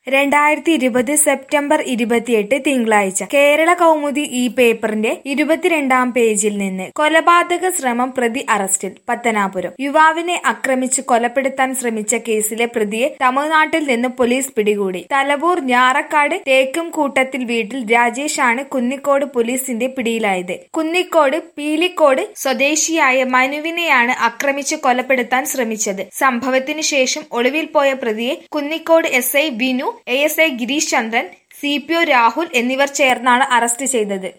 രണ്ടായിരത്തി ഇരുപത് സെപ്റ്റംബർ ഇരുപത്തിയെട്ട് തിങ്കളാഴ്ച കേരള കൗമുദി ഈ പേപ്പറിന്റെ ഇരുപത്തിരണ്ടാം പേജിൽ നിന്ന് കൊലപാതക ശ്രമം പ്രതി അറസ്റ്റിൽ പത്തനാപുരം യുവാവിനെ ആക്രമിച്ച് കൊലപ്പെടുത്താൻ ശ്രമിച്ച കേസിലെ പ്രതിയെ തമിഴ്നാട്ടിൽ നിന്ന് പോലീസ് പിടികൂടി തലവൂർ ഞാറക്കാട് തേക്കും കൂട്ടത്തിൽ വീട്ടിൽ രാജേഷാണ് കുന്നിക്കോട് പോലീസിന്റെ പിടിയിലായത് കുന്നിക്കോട് പീലിക്കോട് സ്വദേശിയായ മനുവിനെയാണ് ആക്രമിച്ച് കൊലപ്പെടുത്താൻ ശ്രമിച്ചത് സംഭവത്തിന് ശേഷം ഒളിവിൽ പോയ പ്രതിയെ Kunnicode S I Binu A S I Girish Chandran C P O Rahul എന്നിവർ ചേർന്നാണ് അറസ്റ്റ് ചെയ്തത്